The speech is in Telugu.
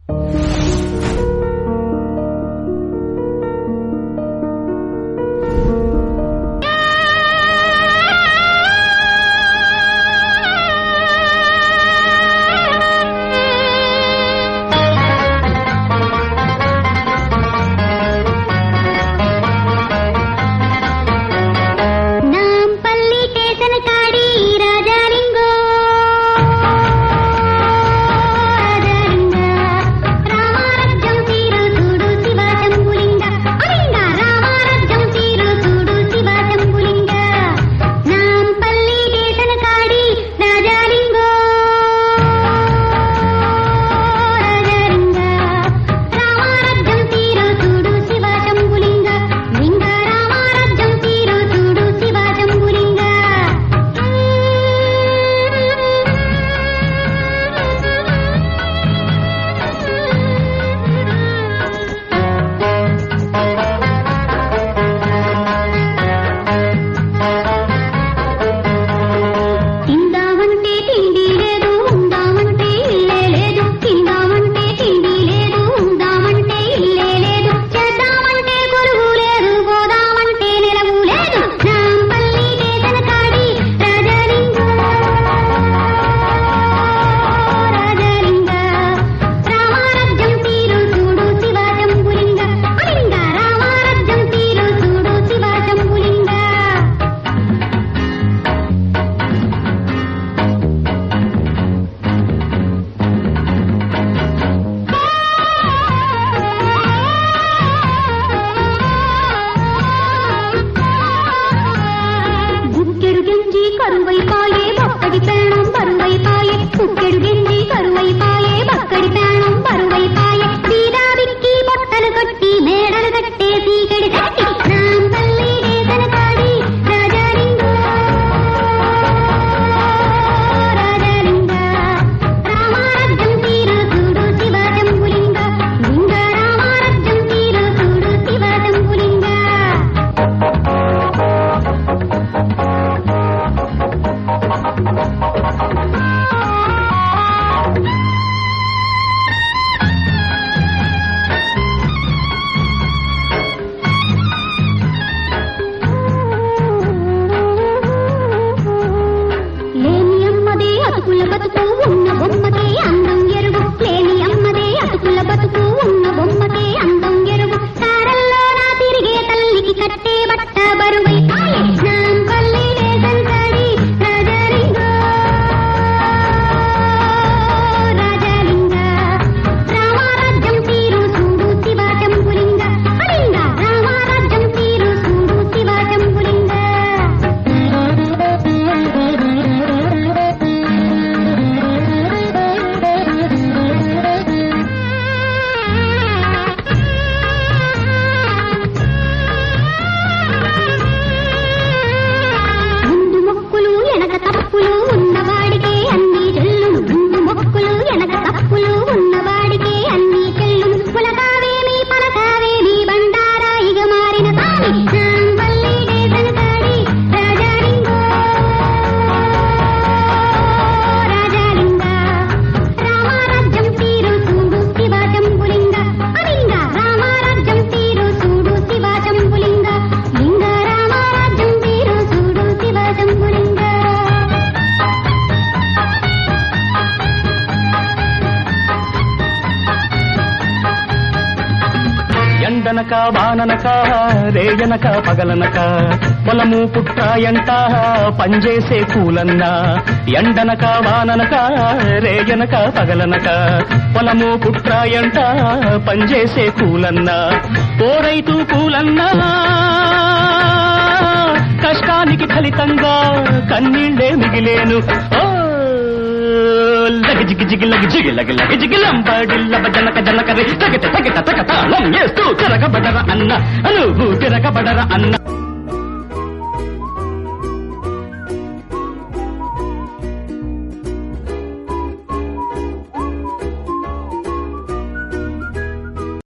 நாம் பள்ளி ஸ்டேஷன் காடி ராஜாலிங்கோ రాజాలింగ రామారాజ్యం తీరు చూడు శివ శంభులింగ అలింగ రామారాజ్యం తీరు చూడు శివ శంభులింగ నాం పల్లి స్టేషన్ కాడి రాజాలింగో రాజాలింగ రామారాజ్యం తీరు చూడు శివ శంభులింగ లింగ రామారాజ్యం తీరు చూడు శివ శంభులింగ తిందామంటే తిండి లేదు ఉందామంటే ఇల్లే లేదు తిందామంటే తిండి లేదు ఉందామంటే ఇల్లే లేదు చేద్దామంటే కొరువు లేదు పోదామంటే నిలవు లేదు నాంపల్లి దేశన కాడి రాజలింగ రాజలింగ రామారాజ్యం తీరు చూడు శివ శంభులింగ అలింగ రామారాజ్యం తీరు చూడు శివ శంభులింగ గుక్కెడు గెంజి కరువైపాయే బక్కడి పేణం బరువైపాయే కుక్కెడు గెంజి కరువైపాయే బక్కడి పేణం బరువైపాయే సీదా విక్కి బొట్టలు కట్టి మేడలు కట్టే సీకడి కట్టి నాంపల్లి దేశన కాడి రాజాలింగ రాజాలింగ రామారాజ్యం తీరు చూడు శివ శంభులింగ లింగ రామారాజ్యం తీరు చూడు శివ శంభులింగ లేని అమ్మదే అతుకుల బతుకు ఉన్న బొమ్మకే అందం ఎరుగు లేని అమ్మదే అతుకుల బతుకు ఉన్న బొమ్మకే అందం ఎరుగు కారల్లో నా తిరిగే తల్లికి కట్టే బట్ట బరువై పాయే నాంపల్లి దేశం కాడి రాజలింగ రాజలింగ రామారాజ్యం తీరు చూడు శివ శంభులింగ అలింగ రామారాజ్యం తీరు చూడు శివ శంభులింగ ముందు మొక్కులు వెనక తప్పులు ఉన్నవాడికే అన్ని చెల్లును ముందు మొక్కులు వెనక తప్పులు ఉన్నవాడికే అన్ని చెల్లును పులకావేమి పలకావేమి బండారాయిగా మారిన తాని నాంపల్లి దేశన కాడి రాజాలింగో రాజాలింగ రామారాజ్యం తీరు చూడు శివ శంభులింగ అలింగ రామారాజ్యం తీరు చూడు శివ శంభులింగ లింగ రామారాజ్యం తీరు చూడు శివ శంభులింగ ఎండనక వాననక రేయనక పగలనక పొలము పుట్టాయంట పనిచేసే కూలన్న ఎండనక వాననక రేయనక పగలనక పొలము పుట్టాయంట పనిచేసే కూలన్న పోరైతు కూలన్నా కష్టానికి ఫలితంగా కన్నీళ్ళే మిగిలేను ఓ లగ జిగి జిగి లగ జిగి లగ లగ జిగి లంబడిల్ల జనక జనక రే తగట తగట తగ తాళం వేస్తూ తిరగబడర అన్న అనుభూ తిరగబడర అన్న